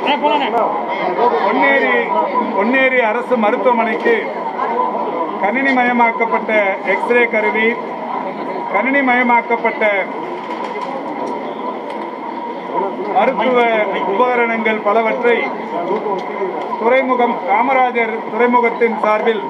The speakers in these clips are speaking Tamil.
பொன்னேரி பொன்னேரி அரசு மருத்துவமனைக்கு கணினிமயமாக்கப்பட்ட எக்ஸ்ரே கருவி கணினிமயமாக்கப்பட்ட மருத்துவ உபகரணங்கள் பலவற்றை துறைமுகம் காமராஜர் துறைமுகத்தின் சார்பில்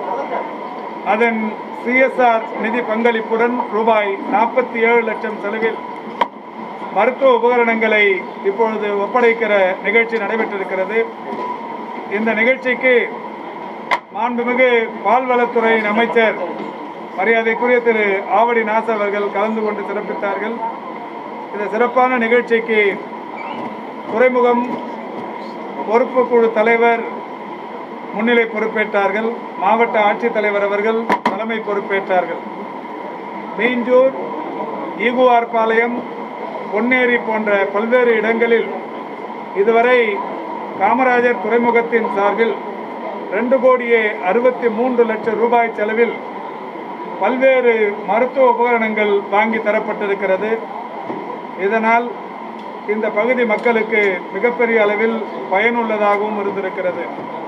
அதன் சிஎஸ்ஆர் நிதி பங்களிப்புடன் ரூபாய் நாற்பத்தி ஏழு லட்சம் செலவில் மருத்துவ உபகரணங்களை இப்பொழுது ஒப்படைக்கிற நிகழ்ச்சி நடைபெற்றிருக்கிறது இந்த நிகழ்ச்சிக்கு மாண்புமிகு பால்வளத்துறையின் அமைச்சர் மரியாதைக்குரிய திரு ஆவடி நாஸ் அவர்கள் கலந்து கொண்டு சிறப்பித்தார்கள் இந்த சிறப்பான நிகழ்ச்சிக்கு துறைமுகம் பொறுப்பு குழு தலைவர் முன்னிலை பொறுப்பேற்றார்கள் மாவட்ட ஆட்சித்தலைவர் அவர்கள் தலைமை பொறுப்பேற்றார்கள் மீஞ்சூர் ஈகுவார் பாளையம் பொன்னேரி போன்ற பல்வேறு இடங்களில் இதுவரை காமராஜர் துறைமுகத்தின் சார்பில் ரெண்டு கோடியே அறுபத்தி மூன்று லட்சம் ரூபாய் செலவில் பல்வேறு மருத்துவ உபகரணங்கள் வாங்கி தரப்பட்டிருக்கிறது இதனால் இந்த பகுதி மக்களுக்கு மிகப்பெரிய அளவில் பயனுள்ளதாகவும் இருந்திருக்கிறது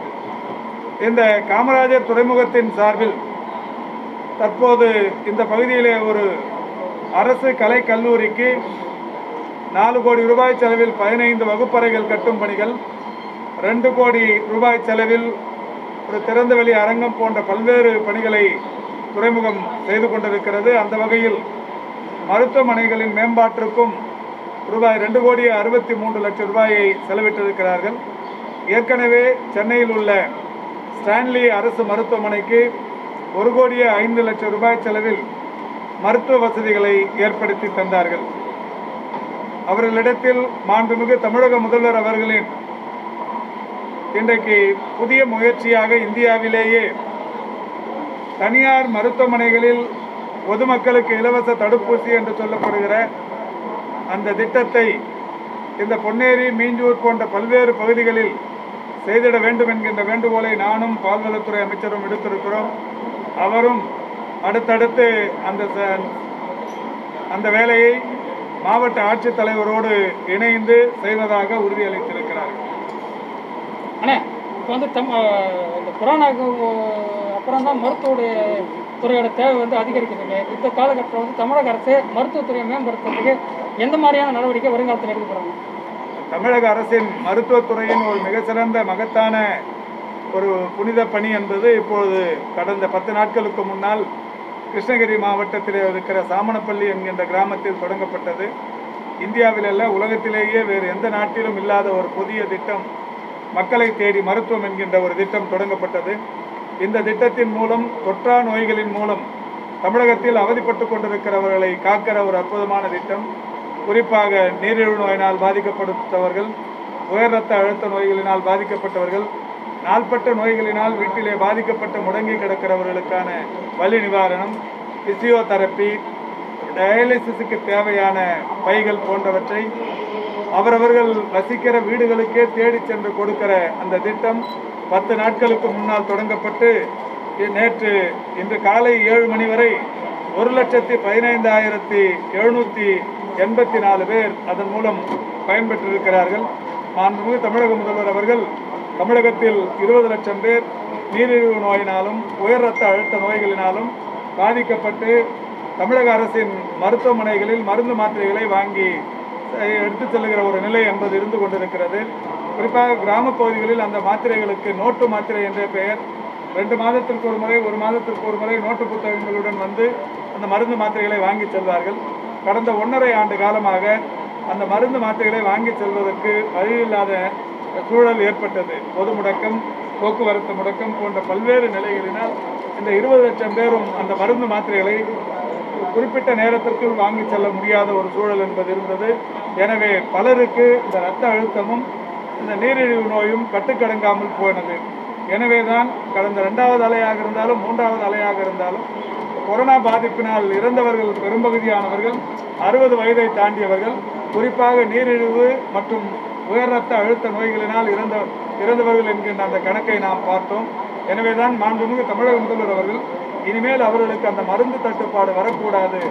இந்த காமராஜர் துறைமுகத்தின் சார்பில் தற்போது இந்த பகுதியிலே ஒரு அரசு கலை கல்லூரிக்கு நாலு கோடி ரூபாய் செலவில் பதினைந்து வகுப்பறைகள் கட்டும் பணிகள் ரெண்டு கோடி ரூபாய் செலவில் ஒரு திறந்தவெளி அரங்கம் போன்ற பல்வேறு பணிகளை துறைமுகம் செய்து கொண்டிருக்கிறது அந்த வகையில் மருத்துவமனைகளின் மேம்பாட்டிற்கும் ரூபாய் ரெண்டு கோடி அறுபத்தி மூன்று லட்சம் ரூபாயை செலவிட்டிருக்கிறார்கள் ஏற்கனவே சென்னையில் உள்ள ஸ்டான்லி அரசு மருத்துவமனைக்கு ஒரு கோடியே ஐந்து லட்சம் ரூபாய் செலவில் மருத்துவ வசதிகளை ஏற்படுத்தி தந்தார்கள் அவர்களிடத்தில் மாண்புமிகு தமிழக முதல்வர் அவர்களின் இன்றைக்கு புதிய முயற்சியாக இந்தியாவிலேயே தனியார் மருத்துவமனைகளில் பொதுமக்களுக்கு இலவச தடுப்பூசி என்று சொல்லப்படுகிற அந்த திட்டத்தை இந்த பொன்னேரி மீஞ்சூர் போன்ற பல்வேறு பகுதிகளில் செய்திட வேண்டும் என்கின்ற வேண்டுகோளை நானும் பால்வளத்துறை அமைச்சரும் எடுத்திருக்கிறோம் அவரும் அடுத்தடுத்து அந்த ச- அந்த வேலையை மாவட்ட ஆட்சித்தலைவரோடு இணைந்து செய்வதாக உறுதியளித்திருக்கிறார் அண்ணே இப்போ வந்து தம் அஹ் இந்த கொரோனாவுக்கு அப்புறம் தான் மருத்துவ துறையோட தேவை வந்து அதிகரிக்குதுங்க இந்த காலகட்டத்தில் வந்து தமிழக அரசு மருத்துவத்துறையை மேம்படுத்துறதுக்கு எந்த மாதிரியான நடவடிக்கை வருங்காலத்தில் எடுக்க போகிறாங்க தமிழக அரசின் மருத்துவத்துறையின் ஒரு மிக சிறந்த மகத்தான ஒரு புனித பணி என்பது இப்பொழுது கடந்த பத்து நாட்களுக்கு முன்னால் கிருஷ்ணகிரி மாவட்டத்தில் இருக்கிற சாமணப்பள்ளி என்கின்ற கிராமத்தில் தொடங்கப்பட்டது இந்தியாவில் அல்ல உலகத்திலேயே வேறு எந்த நாட்டிலும் இல்லாத ஒரு புதிய திட்டம் மக்களை தேடி மருத்துவம் என்கின்ற ஒரு திட்டம் தொடங்கப்பட்டது இந்த திட்டத்தின் மூலம் தொற்றா நோய்களின் மூலம் தமிழகத்தில் அவதிப்பட்டு கொண்டிருக்கிறவர்களை காக்கிற ஒரு அற்புதமான திட்டம் குறிப்பாக நீரிழிவு நோயினால் பாதிக்கப்பட்டவர்கள் உயர் ரத்த அழுத்த நோய்களினால் பாதிக்கப்பட்டவர்கள் நாள்பட்ட நோய்களினால் வீட்டிலே பாதிக்கப்பட்ட முடங்கி கிடக்கிறவர்களுக்கான வலி நிவாரணம் பிசியோதெரப்பி டயாலிசிஸுக்கு தேவையான பைகள் போன்றவற்றை அவரவர்கள் வசிக்கிற வீடுகளுக்கே தேடி சென்று கொடுக்கிற அந்த திட்டம் பத்து நாட்களுக்கு முன்னால் தொடங்கப்பட்டு இ- நேற்று இன்று காலை ஏழு மணி வரை ஒரு லட்சத்தி பதினைந்தாயிரத்தி எழுநூற்றி எண்பத்தி நாலு பேர் அதன் மூலம் பயன்பெற்றிருக்கிறார்கள் மாண்புமிகு தமிழக முதல்வர் அவர்கள் தமிழகத்தில் இருபது லட்சம் பேர் நீரிழிவு நோயினாலும் உயர் ரத்த அழுத்த நோய்களினாலும் பாதிக்கப்பட்டு தமிழக அரசின் மருத்துவமனைகளில் மருந்து மாத்திரைகளை வாங்கி அஹ், எடுத்துச் செல்லுகிற ஒரு நிலை என்பது இருந்து கொண்டிருக்கிறது குறிப்பாக கிராம பகுதிகளில் அந்த மாத்திரைகளுக்கு நோட்டு மாத்திரை என்ற பெயர் ரெண்டு மாதத்திற்கு ஒரு முறை ஒரு மாதத்திற்கு ஒரு முறை நோட்டு புத்தகங்களுடன் வந்து அந்த மருந்து மாத்திரைகளை வாங்கி செல்வார்கள் கடந்த ஒன்றரை ஆண்டு காலமாக அந்த மருந்து மாத்திரைகளை வாங்கி செல்வதற்கு வழியில்லாத சூழல் ஏற்பட்டது பொது முடக்கம் போக்குவரத்து முடக்கம் போன்ற பல்வேறு நிலைகளினால் இந்த இருபது லட்சம் பேரும் அந்த மருந்து மாத்திரைகளை குறிப்பிட்ட நேரத்திற்குள் வாங்கி செல்ல முடியாத ஒரு சூழல் என்பது இருந்தது எனவே பலருக்கு இந்த இரத்த அழுத்தமும் இந்த நீரிழிவு நோயும் கட்டுக்கடங்காமல் போனது எனவேதான் கடந்த இரண்டாவது அலையாக இருந்தாலும் மூன்றாவது அலையாக இருந்தாலும் கொரோனா பாதிப்பினால் இறந்தவர்கள் பெரும்பகுதியானவர்கள் அறுபது வயதை தாண்டியவர்கள் குறிப்பாக நீரிழிவு மற்றும் உயர் ரத்த அழுத்த நோய்களினால் இறந்த இறந்தவர்கள் என்கின்ற அந்த கணக்கை நாம் பார்த்தோம் எனவேதான் மாண்புமிகு தமிழக முதல்வர் அவர்கள் இனிமேல் அவர்களுக்கு அந்த மருந்து தட்டுப்பாடு வரக்கூடாது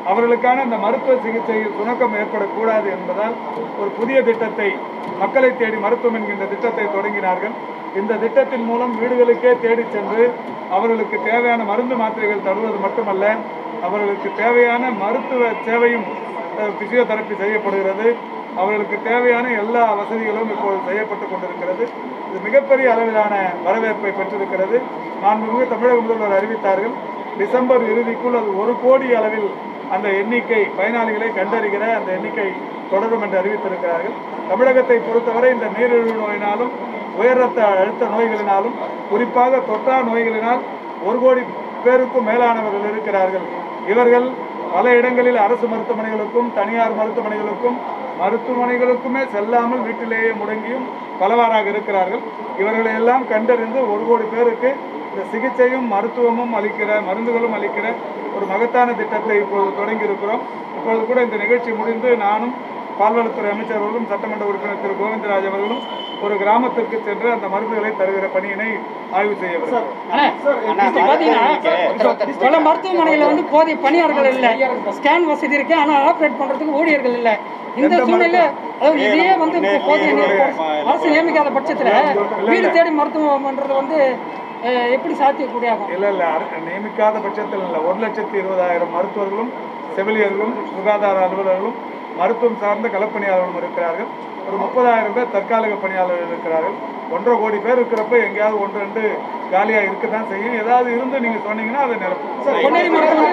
அவர்களுக்கான இந்த மருத்துவ சிகிச்சையில் சுணக்கம் ஏற்படக்கூடாது என்பதால் ஒரு புதிய திட்டத்தை மக்களை தேடி மருத்துவம் என்கின்ற திட்டத்தை தொடங்கினார்கள் இந்த திட்டத்தின் மூலம் வீடுகளுக்கே தேடி சென்று அவர்களுக்கு தேவையான மருந்து மாத்திரைகள் தருவது மட்டுமல்ல அவர்களுக்கு தேவையான மருத்துவ சேவையும் பிசியோதெரப்பி செய்யப்படுகிறது அவர்களுக்கு தேவையான எல்லா வசதிகளும் இப்போது செய்யப்பட்டு கொண்டிருக்கிறது இது மிகப்பெரிய அளவிலான வரவேற்பை பெற்றிருக்கிறது மாண்புமிகு தமிழக முதல்வர் அறிவித்தார்கள் டிசம்பர் இறுதிக்குள் அது ஒரு கோடி அளவில் அந்த எண்ணிக்கை பயனாளிகளை கண்டறிகிற அந்த எண்ணிக்கை தொடரும் என்று அறிவித்திருக்கிறார்கள் தமிழகத்தை பொறுத்தவரை இந்த நீரிழிவு நோயினாலும் உயர் ரத்த அழுத்த நோய்களினாலும் குறிப்பாக தொற்றா நோய்களினால் ஒரு கோடி பேருக்கும் மேலானவர்கள் இருக்கிறார்கள் இவர்கள் பல இடங்களில் அரசு மருத்துவமனைகளுக்கும் தனியார் மருத்துவமனைகளுக்கும் மருத்துவமனைகளுக்குமே செல்லாமல் வீட்டிலேயே முடங்கியும் பலவாறாக இருக்கிறார்கள் இவர்களை எல்லாம் கண்டறிந்து ஒரு கோடி பேருக்கு இந்த சிகிச்சையும் மருத்துவமும் அளிக்கிற மருந்துகளும் அளிக்கிற ஒரு மகத்தான திட்டத்தை இப்போது தொடங்கி இருக்கிறோம் இப்பொழுது கூட இந்த நிகழ்ச்சி முடிந்து நானும் பால்வளத்துறை அமைச்சர் அவர்களும் சட்டமன்ற உறுப்பினர் திரு கோவிந்தராஜ் அவர்களும் ஒரு கிராமத்திற்கு சென்று அந்த மருந்துகளை தருகிற பணியினை ஆய்வு செய்ய வருகிறோம் ஆனா, இப்ப பாத்தீங்கன்னா பல மருத்துவமனையில வந்து போதிய பணியாளர்கள் இல்ல ஸ்கேன் வசதி இருக்கு ஆனா ஆப்ரேட் பண்றதுக்கு ஊழியர்கள் இல்ல இந்த சூழ்நிலை அதாவது இதையே வந்து இப்போ போதிய நே- அரசு நியமிக்காத பட்சத்துல வீடு தேடி மருத்துவம் பண்றது வந்து அஹ், எப்படி சாத்தியக்கூடிய ஆகும் இல்லை இல்லை அர- நியமிக்காத பட்சத்தில் இல்லை ஒரு லட்சத்தி இருபதாயிரம் மருத்துவர்களும் செவிலியர்களும் சுகாதார அலுவலர்களும் மருத்துவம் சார்ந்த களப்பணியாளர்களும் இருக்கிறார்கள் ஒரு முப்பதாயிரம் பேர் தற்காலிக பணியாளர்கள் இருக்கிறார்கள் ஒன்றரை கோடி பேர் இருக்கிறப்ப எங்கேயாவது ஒன்று ரெண்டு காலியாக இருக்க தான் செய்யும் ஏதாவது இருந்து நீங்கள் சொன்னீங்கன்னா அதை நிரப்பும் பொன்னேரி மருத்துவமனை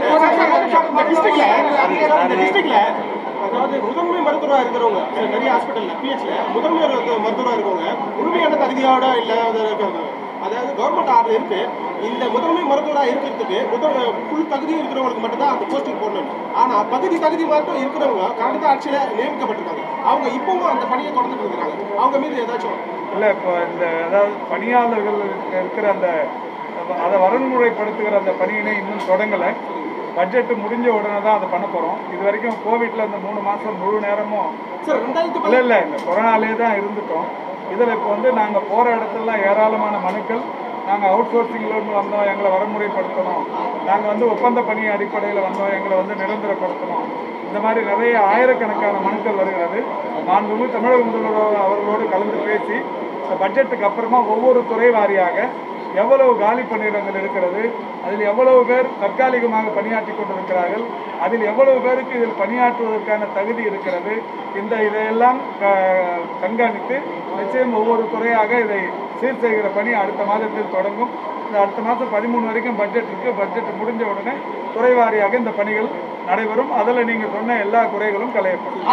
போதிய அந்த டிஸ்ட்ரிக்ட்ல அதாவது முதன்மை மருத்துவரா இருக்கிறவங்க நிறைய ஹாஸ்பிட்டல்ல பிஹெச்ல முதன்மை மருத்துவ- மருத்துவரா இருக்கவங்க உண்மையான தகுதியோட இல்லாத இருக்காங்க அதாவது கவர்மெண்ட் ஆர்டர் இருக்கு இந்த முதன்மை மருத்துவரா இருக்கிறதுக்கு முதல் ஃபுல் தகுதி இருக்கிறவங்களுக்கு மட்டும்தான் அந்த போஸ்டிங் போடணும் ஆனா பகுதி தகுதி மட்டும் இருக்கிறவங்க கடந்த ஆட்சியில நியமிக்கப்பட்டிருக்காங்க அவங்க இப்பவும் அந்த பணியை தொடர்ந்துட்டு இருக்கிறாங்க அவங்க மீது ஏதாச்சும் இல்லை இப்போ இந்த அதாவது பணியாளர்கள் இருக்க- இருக்கிற அந்த அதை வரன்முறைப்படுத்துகிற அந்த பணியினை இன்னும் தொடங்கலை பட்ஜெட் முடிஞ்ச உடனே தான் அதை பண்ண போகிறோம் இது வரைக்கும் கோவிட்ல இந்த மூணு மாதம் முழு நேரமும் சார் ரெண்டாயிரத்தி இல்லை இல்லை இந்த கொரோனாலே தான் இருந்துட்டோம் இதில் இப்போ வந்து நாங்கள் போகிற இடத்துலலாம் ஏராளமான மனுக்கள் நாங்கள் அவுட் சோர்சிங்லேருந்து வந்தோம் எங்களை வரமுறைப்படுத்தணும் நாங்கள் வந்து ஒப்பந்த பணி அடிப்படையில் வந்தோம் எங்களை வந்து நிரந்தரப்படுத்தணும் இந்த மாதிரி நிறைய ஆயிரக்கணக்கான மனுக்கள் வருகிறது மாண்புமிகு தமிழக முதல்வர் அவர்களோடு கலந்து பேசி இந்த பட்ஜெட்டுக்கு அப்புறமா ஒவ்வொரு துறை வாரியாக எவ்வளவு காலி பணியிடங்கள் இருக்கிறது அதில் எவ்வளவு பேர் தற்காலிகமாக பணியாற்றி கொண்டிருக்கிறார்கள் அதில் எவ்வளவு பேருக்கு இதில் பணியாற்றுவதற்கான தகுதி இருக்கிறது இந்த இதையெல்லாம் க- கண்காணித்து நிச்சயம் ஒவ்வொரு துறையாக இதை சீர் செய்கிற பணி அடுத்த மாதத்தில் தொடங்கும் இந்த அடுத்த மாதம் பதிமூணு வரைக்கும் பட்ஜெட் இருக்கு பட்ஜெட் முடிஞ்ச உடனே துறை வாரியாக இந்த பணிகள் நடைபெறும் அதில் நீங்கள் சொன்ன எல்லா குறைகளும் களையப்படும்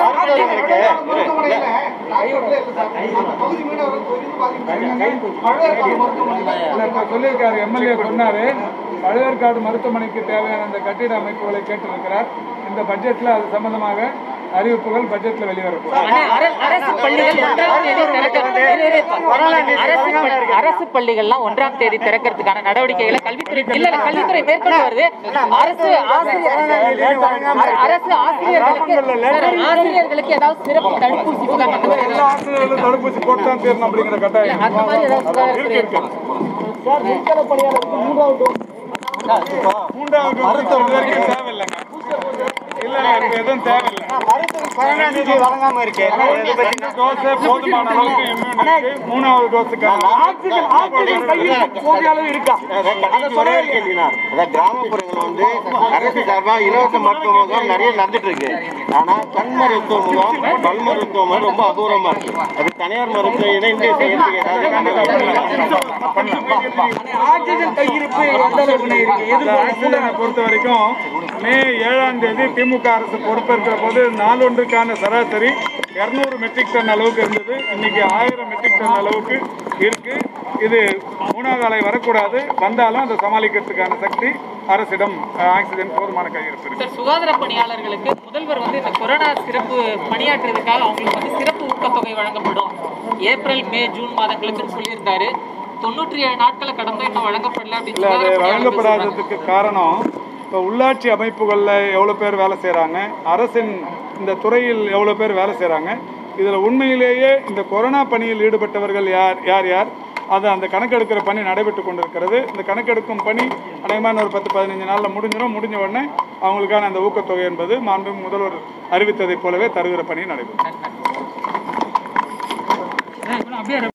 இல்லை இப்போ சொல்லியிருக்காரு எம்எல்ஏ சொன்னாரு பழையற்காடு மருத்துவமனைக்கு தேவையான அந்த கட்டிட அமைப்புகளை கேட்டிருக்கிறார் இந்த பட்ஜெட்ல அது சம்பந்தமாக அறிவிப்புகள் பட்ஜெட்ல வெளிவரப்போகுது ஆனா அர- அரசு பள்ளிகள் ஒன்றாம் தேதி திறக்க- அரசு பள்ளி- அரசு பள்ளிகள்லாம் ஒன்றாம் தேதி திறக்கிறதுக்கான நடவடிக்கைகளை கல்வித்துறை இல்ல இல்ல, கல்வித்துறை மேற்கொண்டு வருது அரசு ஆசிரியர் அர- அரசு ஆசிரியர்களுக்கு சார், ஆசிரியர்களுக்கு ஏதாவது சிறப்பு தடுப்பூசி முகாம் அந்த மாதிரி எல்லா ஆசிரியர்களும் தடுப்பூசி போட்டு தான் தீரணும் அப்படிங்கிற கட்டாயம் அந்த மாதிரி ஏதாவது சுகாதாரத்துறை இருக்கு, இருக்கு. மூன்றாவது டோஸ் இது வரைக்கும் தேவையில்லைங்க இல்ல இல்ல இப்ப எதுவும் தேவையில்லை வழங்காம இருக்கு ரெண்டு டோஸ் போதுமான அளவுக்கு இம்யூன் இருக்கு மூணாவது டோஸுக்கான போதிய அளவு இருக்கா ஒரே ஒரு கேள்வினா, அதான் கிராமப்புறங்கள்ல வந்து அரசு சார்பா இலவச மருத்துவ முகாம் நிறைய நடந்துட்டு இருக்கு ஆனா கண் மருத்துவ முகாம் பல் மருத்துவ முகாம் ரொம்ப அபூர்வமா இருக்கு அது தனியார் மருத்துவ இணைந்து செய்யறதுக்கு ஏதாவது ஆக்சிஜன் கையிருப்பு எந்த அளவுக்கு இருக்கு எது ஆக்சிஜனை பொறுத்த வரைக்கும் மே ஏழாம் தேதி திமுக அரசு பொறுப்பேற்கிற போது நாளொன்றுக்கான சராசரி இரநூறு மெட்ரிக் டன் அளவுக்கு இருந்தது இன்னைக்கு ஆயிரம் மெட்ரிக் டன் அளவுக்கு இருக்கு இது மூணாவது அலை வரக்கூடாது வந்தாலும் அதை சமாளிக்கிறதுக்கான சக்தி அரசிடம் அஹ், ஆக்சிஜன் போதுமான கையிருப்பு இருக்கு சார் சுகாதார பணியாளர்களுக்கு முதல்வர் வந்து இந்த கொரோனா சிறப்பு பணியாற்றுறதுக்காக அவங்களுக்கு வந்து சிறப்பு ஊக்கத்தொகை வழங்கப்படும் ஏப்ரல் மே ஜூன் மாதங்களுக்குன்னு சொல்லியிருந்தாரு தொண்ணூற்றி ஏழு நாட்களை கடந்தும் இன்னும் வழங்கப்படல அப்படின்னு இல்லை அது சுகாதார பணியாளர்கள் சொல்றாங்க. வழங்கப்படாததுக்கு காரணம் இப்போ உள்ளாட்சி அமைப்புகளில் எவ்வளோ பேர் வேலை செய்கிறாங்க அரசின் இந்த துறையில் எவ்வளோ பேர் வேலை செய்கிறாங்க இதில் உண்மையிலேயே இந்த கொரோனா பணியில் ஈடுபட்டவர்கள் யார் யார் யார் அது அந்த கணக்கெடுக்கிற பணி நடைபெற்று கொண்டிருக்கிறது இந்த கணக்கெடுக்கும் பணி அநேகமான ஒரு பத்து பதினஞ்சு நாளில் முடிஞ்சிடும் முடிஞ்ச உடனே அவங்களுக்கான அந்த ஊக்கத்தொகை என்பது மாண்பு முதல்வர் அறிவித்ததைப் போலவே தருகிற பணி நடைபெறும் அப்படியே